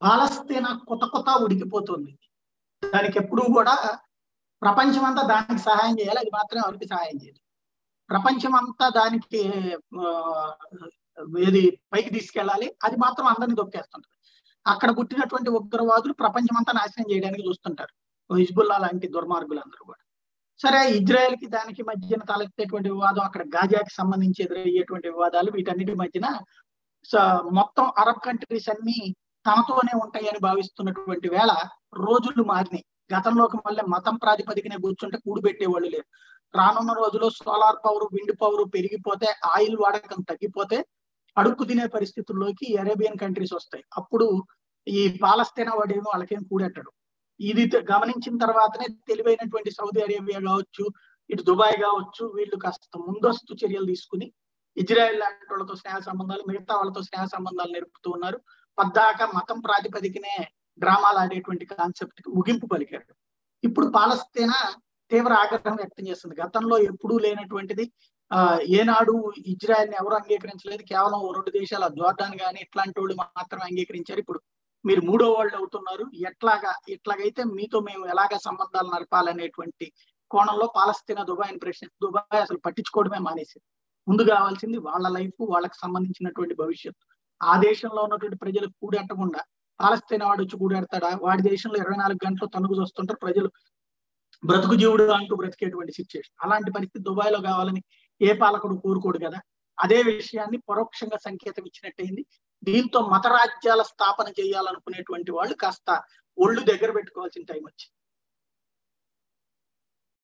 పాలస్తీనా కొత్త కొత్త ఉడికిపోతుంది దానికి ఎప్పుడూ కూడా ప్రపంచం అంతా దానికి సహాయం చేయాలి అది మాత్రమే ఎవరికి సహాయం చేయదు ప్రపంచం అంతా దానికి ఆ, ఏది పైకి తీసుకెళ్ళాలి అది మాత్రం అందరిని దొక్కేస్తుంటది అక్కడ పుట్టినటువంటి ఉగ్రవాదులు ప్రపంచం అంతా నాశనం చేయడానికి చూస్తుంటారు హిజ్బుల్లా లాంటి దుర్మార్గులందరూ కూడా సరే ఇజ్రాయెల్ కి దానికి మధ్యన తలెత్తేటువంటి వివాదం అక్కడ గాజాకి సంబంధించి ఎదురయ్యేటువంటి వివాదాలు వీటన్నిటి మధ్యన స- మొత్తం అరబ్ కంట్రీస్ అన్ని తనతోనే ఉంటాయని భావిస్తున్నటువంటి వేళ రోజులు మారినాయి గతంలోకి మళ్ళీ మతం ప్రాతిపదికనే కూర్చుంటే కూడిపెట్టేవాళ్ళు లేరు రానున్న రోజుల్లో సోలార్ పవర్ విండ్ పవర్ పెరిగిపోతే ఆయిల్ వాడకం తగ్గిపోతే అడుక్కు తినే పరిస్థితుల్లోకి అరేబియన్ కంట్రీస్ వస్తాయి అప్పుడు ఈ పాలస్తీనా వాడేమో వాళ్ళకేం కూడెట్టడు ఇది తె- గమనించిన తర్వాతనే తెలివైనటువంటి సౌదీ అరేబియా కావచ్చు ఇటు దుబాయ్ కావచ్చు వీళ్ళు కాస్త ముందస్తు చర్యలు తీసుకుని ఇజ్రాయెల్ లాంటి వాళ్ళతో స్నేహ సంబంధాలు మిగతా వాళ్ళతో స్నేహ సంబంధాలు నేర్పుతూ ఉన్నారు పద్దాక మతం ప్రాతిపదికనే డ్రామాలు ఆడేటువంటి కాన్సెప్ట్ కి ముగింపు పలికారు ఇప్పుడు పాలస్తీనా తీవ్ర ఆగ్రహం వ్యక్తం చేస్తుంది గతంలో ఎప్పుడూ లేనటువంటిది ఆ ఏనాడు ఇజ్రాయెల్ ని ఎవరు అంగీకరించలేదు కేవలం ఓ రెండు దేశాల జోర్డాన్ గాని ఇట్లాంటి వాళ్ళు మాత్రమే అంగీకరించారు ఇప్పుడు మీరు మూడో వాళ్ళు అవుతున్నారు ఎట్లాగా ఇట్లాగైతే మీతో మేము ఎలాగ సంబంధాలు నడపాలనేటువంటి కోణంలో పాలస్తీనా దుబాయ్ ప్రశ్న దుబాయ్ అసలు పట్టించుకోవడమే మానేసింది ముందు కావాల్సింది వాళ్ళ లైఫ్ వాళ్ళకి సంబంధించినటువంటి భవిష్యత్తు ఆ దేశంలో ఉన్నటువంటి ప్రజలకు కూడెట్టకుండా పాలస్తీనా వాడు వచ్చి కూడెడతాడా వాడి దేశంలో ఇరవై నాలుగు గంటలు తనుగు వస్తుంటారు ప్రజలు బ్రతుకు జీవుడు అంటూ బ్రతికేటువంటి సిచ్యుయేషన్ అలాంటి పరిస్థితి దుబాయ్ లో కావాలని ఏ పాలకుడు కోరుకోడు కదా అదే విషయాన్ని పరోక్షంగా సంకేతం ఇచ్చినట్టయింది దీంతో మత రాజ్యాల స్థాపన చేయాలనుకునేటువంటి వాళ్ళు కాస్త ఒళ్ళు దగ్గర పెట్టుకోవాల్సిన టైం వచ్చింది